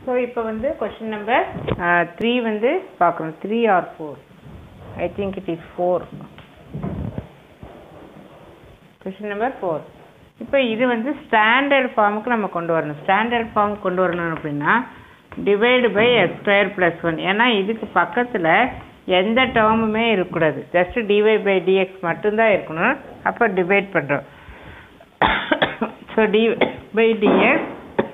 So இப்போ வந்து question number three வந்து பார்க்கணும் three or four I think it is four question number four இப்போ இது வந்து ஸ்டாண்டர்ட் ஃபார்முக்கு நம்ம கொண்டு வரணும் ஸ்டாண்டர்ட் ஃபார்ம் கொண்டு வரணும் அப்படின்னா divide by x square plus one ஏன்னா இதுக்கு பக்கத்தில் எந்த டேர்முமே இருக்கக்கூடாது ஜஸ்ட் டிவை பை டிஎக்ஸ் மட்டும்தான் இருக்கணும் அப்போ டிவைட் பண்ணுறோம் ஸோ டி பை டிஎக்ஸ்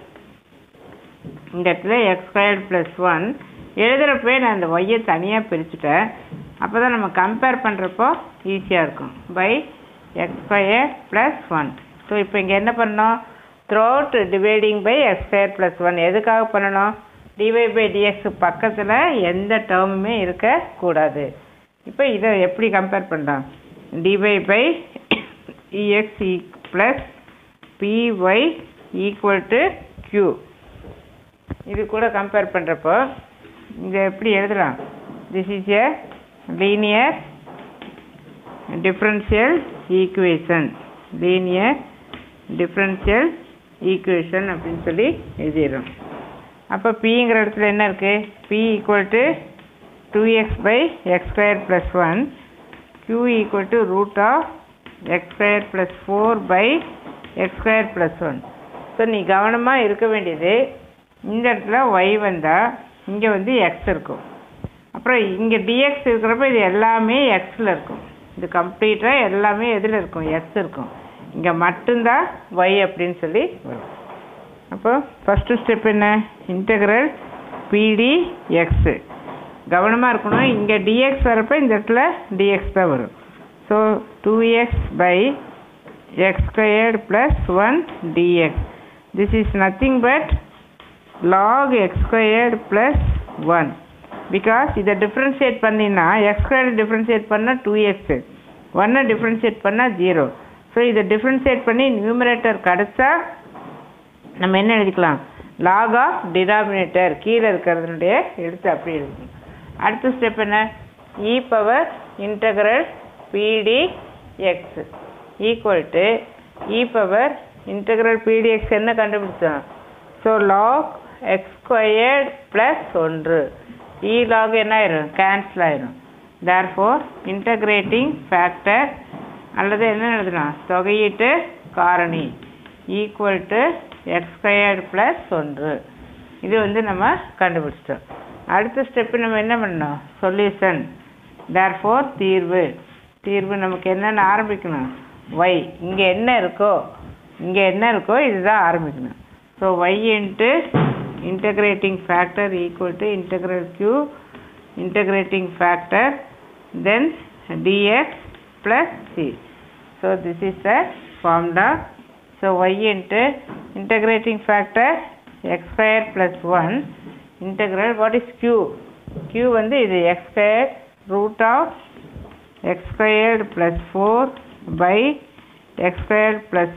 இந்த இடத்துல எக்ஸ் ஸ்கொயர் ப்ளஸ் ஒன் எழுதுகிறப்பே நான் இந்த ஒய்யை தனியாக பிரிச்சுட்டேன் அப்போ தான் நம்ம கம்பேர் பண்ணுறப்போ ஈஸியாக இருக்கும் by x square plus one so இப்போ இங்கே என்ன பண்ணோம் throughout dividing by x square plus one எதுக்காக பண்ணணும் டிவை பை டிஎக்ஸ் பக்கத்தில் எந்த டேர்முமே இருக்கக்கூடாது இப்போ இதை எப்படி கம்பேர் பண்ணலாம் d y by d x e plus P y equal to Q இது கூட கம்பேர் பண்ணுறப்போ இதை எப்படி எழுதலாம் this is a linear differential equation linear differential equation அப்படின்னு சொல்லி எழுதிடுறோம் அப்போ பிங்கிற இடத்துல என்ன இருக்குது P equal to two x by x square plus one Q equal to root of x square plus four by x square plus one so நீ கவனமாக இருக்க வேண்டியது இந்த இடத்துல ஒய் வந்தால் இங்கே வந்து எக்ஸ் இருக்கும் அப்புறம் இங்கே டிஎக்ஸ் இருக்கிறப்ப இது எல்லாமே எக்ஸில் இருக்கும் இது கம்ப்ளீட்டாக எல்லாமே எதில் இருக்கும் எக்ஸ் இருக்கும் இங்கே மட்டும்தான் ஒய் அப்படின்னு சொல்லி வரும் அப்போ ஃபஸ்ட்டு ஸ்டெப் என்ன இன்டெக்ரல் பிடி எக்ஸு கவனமாக இருக்கணும் இங்கே டிஎக்ஸ் வரப்போ இந்த இடத்துல டிஎக்ஸ் தான் வரும் so two x by x squared plus one d x this is nothing but log x squared plus 1 because இதை differentiate பண்ணினா x squared differentiate பண்ணா 2x 1 differentiate பண்ணா 0 ஸோ இதை differentiate பண்ணி numerator கிடைச்சா நம்ம என்ன எழுதிக்கலாம் log of denominator கீழே இருக்கிறதுனுடைய எடுத்து அப்படி எழுதிக்கலாம் அடுத்த ஸ்டெப் என்ன e power integral pd x equal to e power integral pdx என்ன கண்டுபிடிச்சோம் so log x squared plus ஒன்று இ லாக் என்ன ஆயிரும் கேன்சல் ஆயிரும் தேர் ஃபோர் இன்டகிரேட்டிங் ஃபேக்டர் அல்லது என்ன எழுதலாம் தொகையீட்டு காரணி equal to x squared plus ஒன்று இது வந்து நம்ம கண்டுபிடிச்சிட்டோம் அடுத்த ஸ்டெப்பு நம்ம என்ன பண்ணணும் சொல்யூஷன் தேர் ஃபோர் தீர்வு தீர்வு நமக்கு என்னென்ன ஆரம்பிக்கணும் ஒய் இங்கே என்ன இருக்கோ இங்கே என்ன இருக்கோ இதுதான் ஆரம்பிக்கணும் So y into integrating factor equal to integral q integrating factor then dx plus c. So this is the formula. So y into integrating factor x square plus 1 integral what is q? q வந்து இது x squared root of x squared plus 4 by x squared plus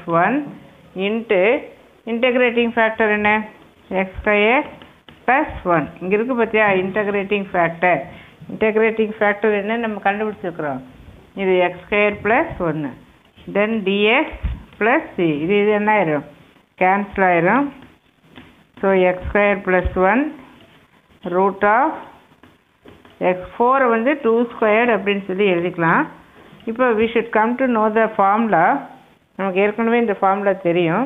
1 into integrating factor என்ன x square plus one இங்கே இருக்குது பார்த்தியா integrating factor integrating factor என்ன நம்ம கண்டுபிடிச்சிருக்கிறோம் இது X square plus ஒன்று தென் டிஎக்ஸ் ப்ளஸ் சி இது இது என்ன ஆயிரும் கேன்சல் ஆயிரும் so x square plus one root of x ஃபோரை வந்து டூ ஸ்கொயர்டு அப்படின்னு சொல்லி எழுதிக்கலாம் இப்போ we should come to know the formula நமக்கு ஏற்கனவே இந்த ஃபார்முலா தெரியும்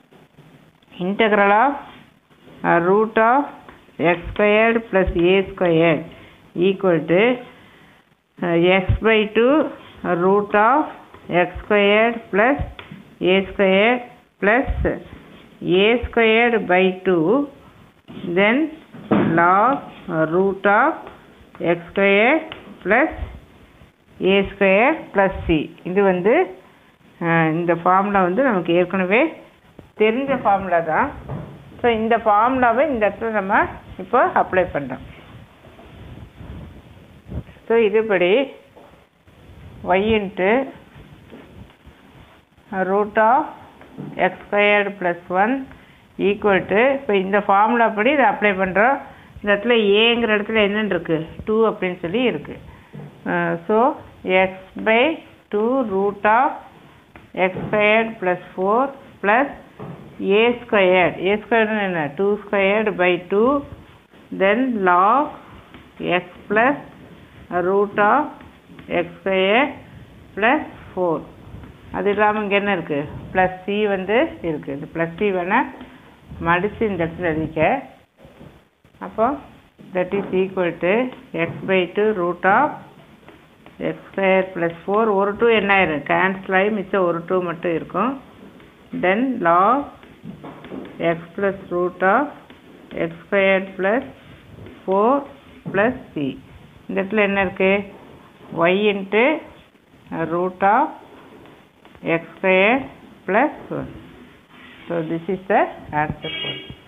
integral of uh, root of x squared plus a squared equal to uh, x by 2 uh, root of x squared plus a squared plus a squared by 2 then log uh, root of x squared plus a squared plus c இது வந்து இந்த formula வந்து நமக்கு ஏற்கனவே தெரிஞ்ச formula தான் so இந்த ஃபார்முலாவை இந்த இடத்துல நம்ம இப்போ அப்ளை பண்ணுறோம் ஸோ இதுபடி y into root of x squared plus one equal to இப்போ இந்த ஃபார்முலா படி இதை அப்ளை பண்ணுறோம் இந்த இடத்துல ஏங்கிற இடத்துல என்னென்னு இருக்குது டூ அப்படின்னு சொல்லி இருக்குது so x by two root of x squared plus four plus a squared a squared என்ன two squared by two then log x plus root of x square plus four அது இல்லாமல் இங்கே என்ன இருக்குது ப்ளஸ் சி வந்து இருக்குது இந்த plus C வேணால் மடித்து இந்த இடத்துல எழுதிக்க அப்போ that is equal to x by two root of x square plus four ஒரு டூ என்ன ஆயிரும் கேன்சல் ஆகி மிச்சம் ஒரு டூ மட்டும் இருக்கும் then log x plus root of x square plus four plus C இந்த இடத்துல என்ன இருக்குது y into root of x square plus 1. So, this is the answer for